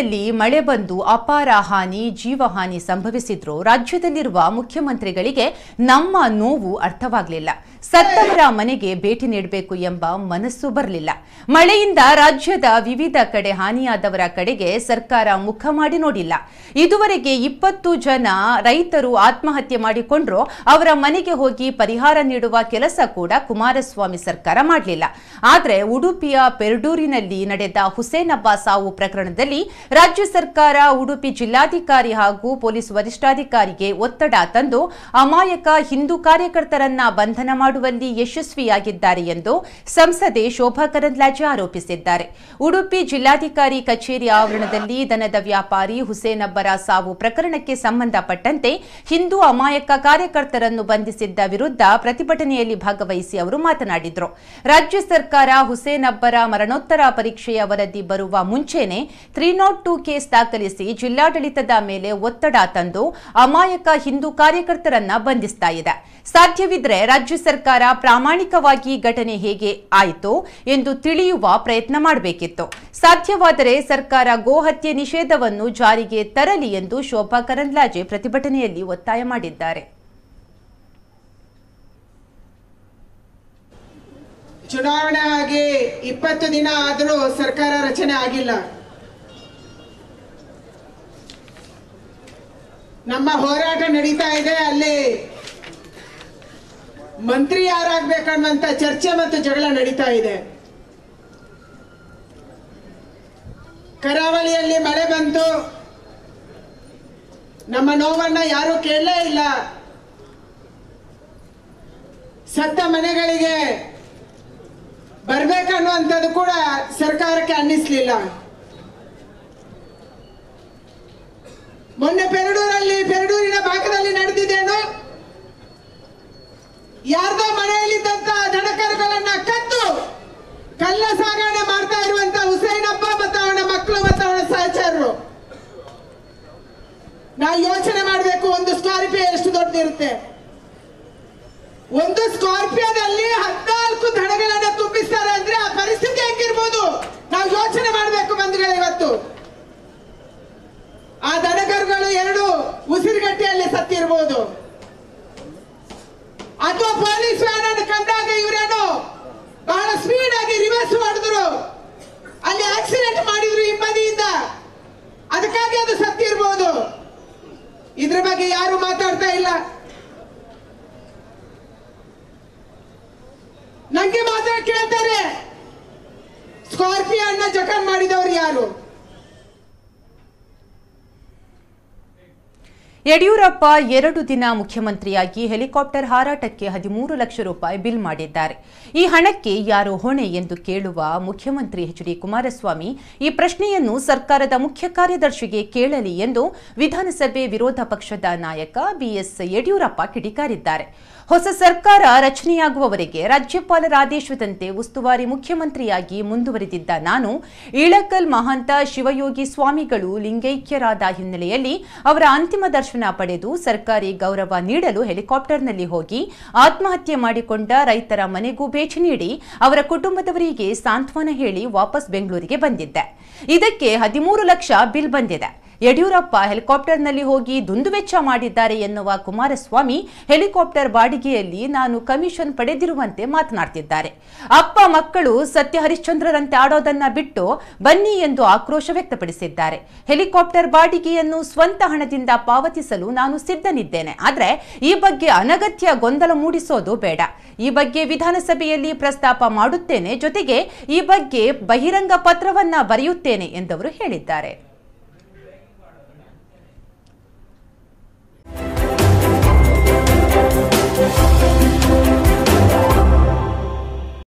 ರಾಜ್ಯದಲ್ಲಿ ಮಳೆ ಬಂದು ಅಪಾರ ಹಾನಿ ಜೀವಹಾನಿ ಸಂಭವಿಸಿದ್ರು ರಾಜ್ಯದಲ್ಲಿರುವ ಮುಖ್ಯಮಂತ್ರಿಗಳಿಗೆ ನಮ್ಮ ನೋವು ಅರ್ಥವಾಗಲಿಲ್ಲ ಸತ್ತವರ ಮನೆಗೆ ಭೇಟಿ ನೀಡಬೇಕು ಎಂಬ ಮನಸ್ಸು ಬರಲಿಲ್ಲ ಮಳೆಯಿಂದ ರಾಜ್ಯದ ವಿವಿಧ ಕಡೆ ಹಾನಿಯಾದವರ ಕಡೆಗೆ ಸರ್ಕಾರ ಮುಖ ಮಾಡಿ ನೋಡಿಲ್ಲ ಇದುವರೆಗೆ ಇಪ್ಪತ್ತು ಜನ ರೈತರು ಆತ್ಮಹತ್ಯೆ ಮಾಡಿಕೊಂಡ್ರು ಅವರ ಮನೆಗೆ ಹೋಗಿ ಪರಿಹಾರ ನೀಡುವ ಕೆಲಸ ಕೂಡ ಕುಮಾರಸ್ವಾಮಿ ಸರ್ಕಾರ ಮಾಡಲಿಲ್ಲ ಆದರೆ ಉಡುಪಿಯ ಪೆರ್ಡೂರಿನಲ್ಲಿ ನಡೆದ ಹುಸೇನ್ ಹಬ್ಬ ಸಾವು ಪ್ರಕರಣದಲ್ಲಿ ರಾಜ್ಯ ಸರ್ಕಾರ ಉಡುಪಿ ಜಿಲ್ಲಾಧಿಕಾರಿ ಹಾಗೂ ಪೊಲೀಸ್ ವರಿಷ್ಠಾಧಿಕಾರಿಗೆ ಒತ್ತಡ ತಂದು ಅಮಾಯಕ ಹಿಂದೂ ಕಾರ್ಯಕರ್ತರನ್ನ ಬಂಧನ ಮಾಡುವಲ್ಲಿ ಯಶಸ್ವಿಯಾಗಿದ್ದಾರೆ ಎಂದು ಸಂಸದೆ ಶೋಭಾ ಕರಂದ್ಲಾಜೆ ಆರೋಪಿಸಿದ್ದಾರೆ ಉಡುಪಿ ಜಿಲ್ಲಾಧಿಕಾರಿ ಕಚೇರಿ ಆವರಣದಲ್ಲಿ ದನದ ವ್ಯಾಪಾರಿ ಹುಸೇನ್ ಅಬ್ಬರ ಸಾವು ಪ್ರಕರಣಕ್ಕೆ ಸಂಬಂಧಪಟ್ಟಂತೆ ಹಿಂದೂ ಅಮಾಯಕ ಕಾರ್ಯಕರ್ತರನ್ನು ಬಂಧಿಸಿದ್ದ ವಿರುದ್ಧ ಪ್ರತಿಭಟನೆಯಲ್ಲಿ ಭಾಗವಹಿಸಿ ಅವರು ಮಾತನಾಡಿದರು ರಾಜ್ಯ ಸರ್ಕಾರ ಹುಸೇನ್ ಅಬ್ಬರ ಮರಣೋತ್ತರ ಪರೀಕ್ಷೆಯ ವರದಿ ಬರುವ ಮುಂಚೆನೆ ತ್ರೀ ನಾಟ್ ಟೂ ಕೇಸ್ ದಾಖಲಿಸಿ ಜಿಲ್ಲಾಡಳಿತದ ಮೇಲೆ ಒತ್ತಡ ತಂದು ಅಮಾಯಕ ಹಿಂದೂ ಕಾರ್ಯಕರ್ತರನ್ನ ಬಂಧಿಸ್ತಾ ಇದೆ ಸಾಧ್ಯವಿದ್ರೆ ರಾಜ್ಯ ಸರ್ಕಾರ ಪ್ರಾಮಾಣಿಕವಾಗಿ ಘಟನೆ ಹೇಗೆ ಆಯಿತು ಎಂದು ತಿಳಿಯುವ ಪ್ರಯತ್ನ ಮಾಡಬೇಕಿತ್ತು ಸಾಧ್ಯವಾದರೆ ಸರ್ಕಾರ ಗೋಹತ್ಯೆ ನಿಷೇಧವನ್ನು ಜಾರಿಗೆ ತರಲಿ ಎಂದು ಶೋಭಾ ಕರಂದ್ಲಾಜೆ ಪ್ರತಿಭಟನೆಯಲ್ಲಿ ಒತ್ತಾಯ ಮಾಡಿದ್ದಾರೆ ಚುನಾವಣೆ ಆಗಿ ಇಪ್ಪತ್ತು ದಿನ ಆದರೂ ಸರ್ಕಾರ ರಚನೆ ಆಗಿಲ್ಲ ನಮ್ಮ ಹೋರಾಟ ನಡೀತಾ ಇದೆ ಅಲ್ಲಿ ಮಂತ್ರಿ ಯಾರಾಗ್ಬೇಕನ್ನುವಂತ ಚರ್ಚೆ ಮತ್ತು ಜಗಳ ನಡೀತಾ ಇದೆ ಕರಾವಳಿಯಲ್ಲಿ ಮಳೆ ಬಂತು ನಮ್ಮ ನೋವನ್ನ ಯಾರು ಕೇಳಲೇ ಇಲ್ಲ ಸತ್ತ ಮನೆಗಳಿಗೆ ಬರ್ಬೇಕನ್ನುವಂಥದ್ದು ಕೂಡ ಸರ್ಕಾರಕ್ಕೆ ಅನ್ನಿಸ್ಲಿಲ್ಲ ಮೊನ್ನೆ ಪೆರಡೂರಲ್ಲಿ ಪೆರಡೂರಿನ ಭಾಗದಲ್ಲಿ ನಡೆದಿದ್ದೇನು ಯಾರ್ದೋ ಮನೆಯಲ್ಲಿದ್ದಂತ ದನಕರುಗಳನ್ನ ಕದ್ದು ಕಲ್ಲ ಸಾಗಣೆ ಮಾಡ್ತಾ ಇರುವಂತ ಹುಸೇನಪ್ಪ ಮತ್ತು ಅವನ ಮಕ್ಕಳು ಮತ್ತು ಅವನ ಸಹಚರರು ನಾವು ಯೋಚನೆ ಮಾಡಬೇಕು ಒಂದು ಸ್ಕಾರ್ಪಿಯೋ ಎಷ್ಟು ದೊಡ್ಡದಿರುತ್ತೆ ಒಂದು ಸ್ಕಾರ್ಪಿಯೋದಲ್ಲಿ ಹದಿನಾಲ್ಕು ದನಗಳನ್ನ ತುಂಬಿಸ್ತಾರೆ ಅಂದ್ರೆ ಆ ಪರಿಸ್ಥಿತಿ ಹೆಂಗಿರ್ಬೋದು ನಾವು ಯೋಚನೆ ಮಾಡಬೇಕು ಬಂಧುಗಳು ಇವತ್ತು ಆ ದನಕರುಗಳು ಎರಡು ಉಸಿರುಗಟ್ಟಿಯಲ್ಲಿ ಸತ್ತಿರ್ಬೋದು ಅಥವಾ ಪೊಲೀಸ್ ವ್ಯಾನ್ ಅನ್ನು ಕಂಡಾಗ ಇವರೇನು ಬಹಳ ಸ್ಪೀಡ್ ಆಗಿ ರಿವರ್ಸ್ ಮಾಡಿದ್ರು ಅಲ್ಲಿ ಆಕ್ಸಿಡೆಂಟ್ ಮಾಡಿದ್ರು ಹಿಂಬದಿಯಿಂದ ಅದಕ್ಕಾಗಿ ಅದು ಸತ್ತಿರ್ಬೋದು ಇದ್ರ ಬಗ್ಗೆ ಯಾರು ಮಾತಾಡ್ತಾ ಇಲ್ಲ ನಂಗೆ ಮಾತ್ರ ಕೇಳ್ತಾರೆ ಸ್ಕಾರ್ಪಿಯೋ ಅನ್ನ ಜಖನ್ ಮಾಡಿದವರು ಯಾರು ಯಡಿಯೂರಪ್ಪ ಎರಡು ದಿನ ಮುಖ್ಯಮಂತ್ರಿಯಾಗಿ ಹೆಲಿಕಾಪ್ಟರ್ ಹಾರಾಟಕ್ಕೆ ಹದಿಮೂರು ಲಕ್ಷ ರೂಪಾಯಿ ಬಿಲ್ ಮಾಡಿದ್ದಾರೆ ಈ ಹಣಕ್ಕೆ ಯಾರು ಹೊಣೆ ಎಂದು ಕೇಳುವ ಮುಖ್ಯಮಂತ್ರಿ ಎಚ್ ಡಿ ಕುಮಾರಸ್ವಾಮಿ ಈ ಪ್ರಶ್ನೆಯನ್ನು ಸರ್ಕಾರದ ಮುಖ್ಯ ಕಾರ್ಯದರ್ಶಿಗೆ ಕೇಳಲಿ ಎಂದು ವಿಧಾನಸಭೆ ವಿರೋಧ ಪಕ್ಷದ ನಾಯಕ ಬಿಎಸ್ ಯಡಿಯೂರಪ್ಪ ಕಿಡಿಕಾರಿದ್ದಾರೆ ಹೊಸ ಸರ್ಕಾರ ರಚನೆಯಾಗುವವರೆಗೆ ರಾಜ್ಯಪಾಲರ ಆದೇಶದಂತೆ ಉಸ್ತುವಾರಿ ಮುಖ್ಯಮಂತ್ರಿಯಾಗಿ ಮುಂದುವರಿದಿದ್ದ ನಾನು ಇಳಕಲ್ ಮಹಾಂತ ಶಿವಯೋಗಿ ಸ್ವಾಮಿಗಳು ಲಿಂಗೈಕ್ಯರಾದ ಹಿನ್ನೆಲೆಯಲ್ಲಿ ಅವರ ಅಂತಿಮ ದರ್ಶನ ಪಡೆದು ಸರ್ಕಾರಿ ಗೌರವ ನೀಡಲು ಹೆಲಿಕಾಪ್ಟರ್ನಲ್ಲಿ ಹೋಗಿ ಆತ್ಮಹತ್ಯೆ ಮಾಡಿಕೊಂಡ ರೈತರ ಮನೆಗೂ ಭೇಟಿ ನೀಡಿ ಅವರ ಕುಟುಂಬದವರಿಗೆ ಸಾಂತ್ವನ ಹೇಳಿ ವಾಪಸ್ ಬೆಂಗಳೂರಿಗೆ ಬಂದಿದ್ದೆ ಇದಕ್ಕೆ ಹದಿಮೂರು ಲಕ್ಷ ಬಿಲ್ ಬಂದಿದೆ ಯಡಿಯೂರಪ್ಪ ಹೆಲಿಕಾಪ್ಟರ್ನಲ್ಲಿ ಹೋಗಿ ದುಂದುವೆಚ್ಚ ಮಾಡಿದ್ದಾರೆ ಎನ್ನುವ ಕುಮಾರಸ್ವಾಮಿ ಹೆಲಿಕಾಪ್ಟರ್ ಬಾಡಿಗೆಯಲ್ಲಿ ನಾನು ಕಮಿಷನ್ ಪಡೆದಿರುವಂತೆ ಮಾತನಾಡ್ತಿದ್ದಾರೆ ಅಪ್ಪ ಮಕ್ಕಳು ಸತ್ಯ ಹರಿಶ್ಚಂದ್ರರಂತೆ ಆಡೋದನ್ನ ಬಿಟ್ಟು ಬನ್ನಿ ಎಂದು ಆಕ್ರೋಶ ವ್ಯಕ್ತಪಡಿಸಿದ್ದಾರೆ ಹೆಲಿಕಾಪ್ಟರ್ ಬಾಡಿಗೆಯನ್ನು ಸ್ವಂತ ಹಣದಿಂದ ಪಾವತಿಸಲು ನಾನು ಸಿದ್ಧನಿದ್ದೇನೆ ಆದರೆ ಈ ಬಗ್ಗೆ ಅನಗತ್ಯ ಗೊಂದಲ ಮೂಡಿಸೋದು ಬೇಡ ಈ ಬಗ್ಗೆ ವಿಧಾನಸಭೆಯಲ್ಲಿ ಪ್ರಸ್ತಾಪ ಮಾಡುತ್ತೇನೆ ಜೊತೆಗೆ ಈ ಬಗ್ಗೆ ಬಹಿರಂಗ ಪತ್ರವನ್ನ ಬರೆಯುತ್ತೇನೆ ಎಂದವರು ಹೇಳಿದ್ದಾರೆ